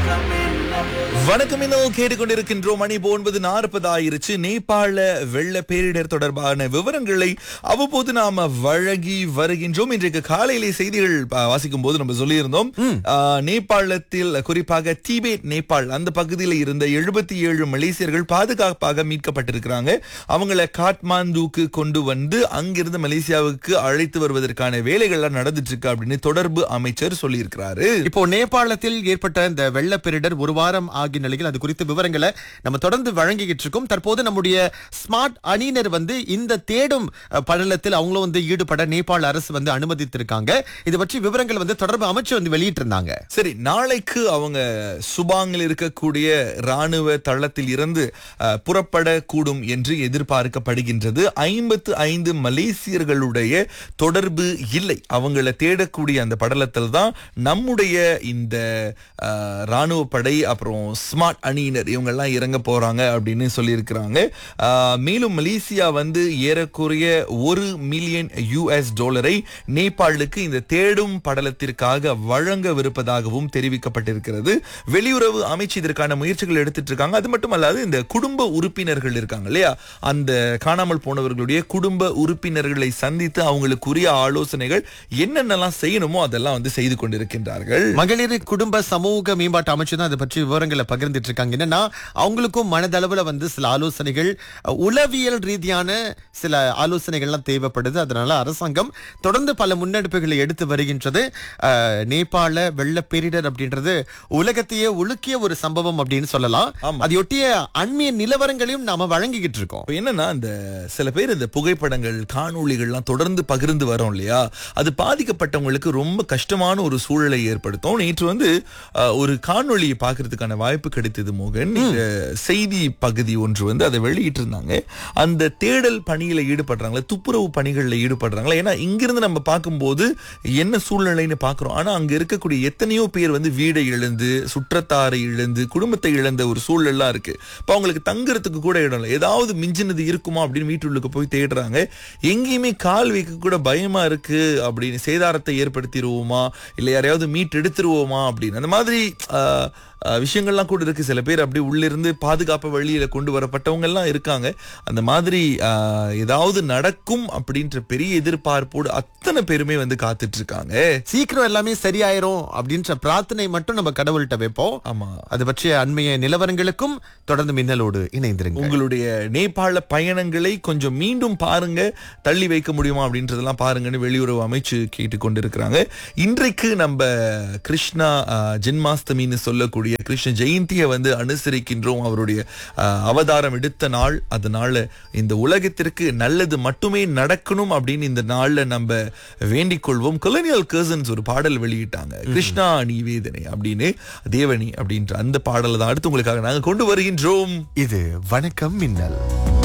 வணக்கம் இன்னும் கேட்டுக்கொண்டிருக்கின்றோம் மணி இப்போ ஒன்பது நாற்பது ஆயிருச்சு நேபாள வெள்ள பேரிடர் தொடர்பான விவரங்களை அவ்வப்போது நாம வழங்கி வருகின்றோம் இன்றைக்கு காலையிலே செய்திகள் ப- வாசிக்கும் போது நம்ம சொல்லியிருந்தோம் ஆ, நேபாளத்தில் குறிப்பாக திபேட் நேபாள் அந்த பகுதியில் இருந்த எழுபத்தி ஏழு மலேசியர்கள் பாதுகாப்பாக மீட்கப்பட்டிருக்கிறாங்க அவங்கள காட்மாண்டுக்கு கொண்டு வந்து அங்கிருந்து மலேசியாவுக்கு அழைத்து வருவதற்கான வேலைகள்லாம் நடந்துட்டு இருக்கு அப்படின்னு தொடர்பு அமைச்சர் சொல்லியிருக்கிறாரு இப்போ நேபாளத்தில் ஏற்பட்ட இந்த வெள்ள பேரிடர் ஒரு வாரம் ஆகிய நிலையில் அது குறித்த விவரங்களை நம்ம தொடர்ந்து வழங்கிக்கிட்டு இருக்கோம் தற்போது நம்முடைய ஸ்மார்ட் அணியினர் வந்து இந்த தேடும் அஹ், படலத்தில் அவங்களும் வந்து ஈடுபட நேபாள அரசு வந்து அனுமதித்திருக்காங்க இது பற்றி விவரங்கள் வந்து தொடர்பு அமைச்சர் வந்து வெளியிட்டிருந்தாங்க சரி நாளைக்கு அவங்க சுபாங்கில் இருக்கக்கூடிய ராணுவ தளத்தில் இருந்து அஹ், புறப்படக்கூடும் என்று எதிர்பார்க்கப்படுகின்றது ஐம்பத்து ஐந்து மலேசியர்களுடைய தொடர்பு இல்லை அவங்கள தேடக்கூடிய அந்த படலத்தில் தான் நம்முடைய இந்த அஹ், ராணுவ படை அப்புறம் ஸ்மார்ட் அணியினர் இவங்கெல்லாம் இறங்க போறாங்க அப்படின்னு சொல்லியிருக்கிறாங்க அஹ், மேலும் மலேசியா வந்து ஏறக்குறைய ஒரு மில்லியன் யூஎஸ் டாலரை நேபாளுக்கு இந்த தேடும் படலத்திற்காக வழங்கவிருப்பதாகவும் தெரிவிக்கப்பட்டிருக்கிறது வெளியுறவு அமைச்சு இதற்கான முயற்சிகள் எடுத்துட்டு இருக்காங்க அது மட்டுமல்லாது இந்த குடும்ப உறுப்பினர்கள் இருக்காங்க இல்லையா அந்த காணாமல் போனவர்களுடைய குடும்ப உறுப்பினர்களை சந்தித்து அவங்களுக்குரிய ஆலோசனைகள் என்னென்னலாம் செய்யணுமோ அதெல்லாம் வந்து செய்து கொண்டிருக்கின்றார்கள் மகளிர் குடும்ப சமூக மேம்பாட்டு அமைச்சு தான் அதை பற்றி விவரங்களை பகிர்ந்துட்டு இருக்காங்க என்னன்னா அவங்களுக்கும் மனதளவுல வந்து சில ஆலோசனைகள் அஹ், உளவியல் ரீதியான சில ஆலோசனைகள்லாம் தேவைப்படுது அதனால அரசாங்கம் தொடர்ந்து பல முன்னெடுப்புகளை எடுத்து வருகின்றது அஹ், நேபாள வெள்ள பேரிடர் அப்படின்றது உலகத்தையே உலுக்கிய ஒரு சம்பவம் அப்படின்னு சொல்லலாம் ஆமா. அதையொட்டிய அண்மைய நிலவரங்களையும் நாம வழங்கிக்கிட்டு இருக்கோம் இப்ப என்னன்னா இந்த சில பேர் இந்த புகைப்படங்கள் காணொளிகள்லாம் தொடர்ந்து பகிர்ந்து வரோம் இல்லையா அது பாதிக்கப்பட்டவங்களுக்கு ரொம்ப கஷ்டமான ஒரு சூழலை ஏற்படுத்தும் நேற்று வந்து அஹ், ஒரு காணொளியை பார்க்கறதுக்கான வாய்ப்பு கிடைத்தது மோகன் இந்த செய்தி பகுதி ஒன்று வந்து அதை வெளியிட்டு இருந்தாங்க அந்த தேடல் பணியில ஈடுபடுறாங்களே துப்புரவு பணிகளில் ஈடுபடுறாங்களா ஏன்னா இங்கிருந்து நம்ம பார்க்கும்போது என்ன சூழ்நிலைன்னு பார்க்குறோம் ஆனா அங்க இருக்கக்கூடிய எத்தனையோ பேர் வந்து வீடை இழந்து சுற்றத்தாரை இழந்து குடும்பத்தை இழந்த ஒரு சூழல்லாம் இருக்கு இப்போ அவங்களுக்கு தங்குறதுக்கு கூட இடம் இல்லை ஏதாவது மிஞ்சினது இருக்குமா அப்படின்னு வீட்டுள்ளுக்கு போய் தேடுறாங்க எங்கேயுமே கால் வைக்க கூட பயமா இருக்கு அப்படின்னு சேதாரத்தை ஏற்படுத்திடுவோமா இல்லை யாரையாவது மீட் எடுத்துருவோமா அப்படின்னு அந்த மாதிரி ஆஹ், ஆஹ், விஷயங்கள்லாம் கூட இருக்கு சில பேர் அப்படி உள்ளிருந்து பாதுகாப்பு வழியில கொண்டு வரப்பட்டவங்க எல்லாம் இருக்காங்க அந்த மாதிரி ஆஹ், ஏதாவது நடக்கும் அப்படின்ற பெரிய எதிர்பார்ப்போடு அத்தனை பேருமே வந்து காத்துட்டு இருக்காங்க சீக்கிரம் எல்லாமே சரியாயிரும் அப்படின்ற பிரார்த்தனை மட்டும் நம்ம கடவுள்கிட்ட வைப்போம் ஆமா அது பற்றிய அண்மைய நிலவரங்களுக்கும் தொடர்ந்து மின்னலோடு இணைந்திருங்க உங்களுடைய நேபாள பயணங்களை கொஞ்சம் மீண்டும் பாருங்க தள்ளி வைக்க முடியுமா அப்படின்றதெல்லாம் பாருங்கன்னு வெளியுறவு அமைச்சு கேட்டுக்கொண்டிருக்கிறாங்க இன்றைக்கு நம்ம கிருஷ்ணா ஆஹ், ஜென்மாஸ்தமின்னு சொல்லக்கூடிய கிருஷ்ண ஜெயந்தியை வந்து அனுசரிக்கின்றோம் அவருடைய ஆஹ், அவதாரம் எடுத்த நாள் அதனால இந்த உலகத்திற்கு நல்லது மட்டுமே நடக்கணும் அப்படின்னு இந்த நாள்ல நம்ம வேண்டிக் கொள்வோம் கொலனியல் கர்சன்ஸ் ஒரு பாடல் வெளியிட்டாங்க கிருஷ்ணா நிவேதனை அப்படின்னு தேவனி அப்படின்ற அந்த பாடலை தான் அடுத்து உங்களுக்காக நாங்க கொண்டு வருகின்றோம் இது வணக்கம் மின்னல்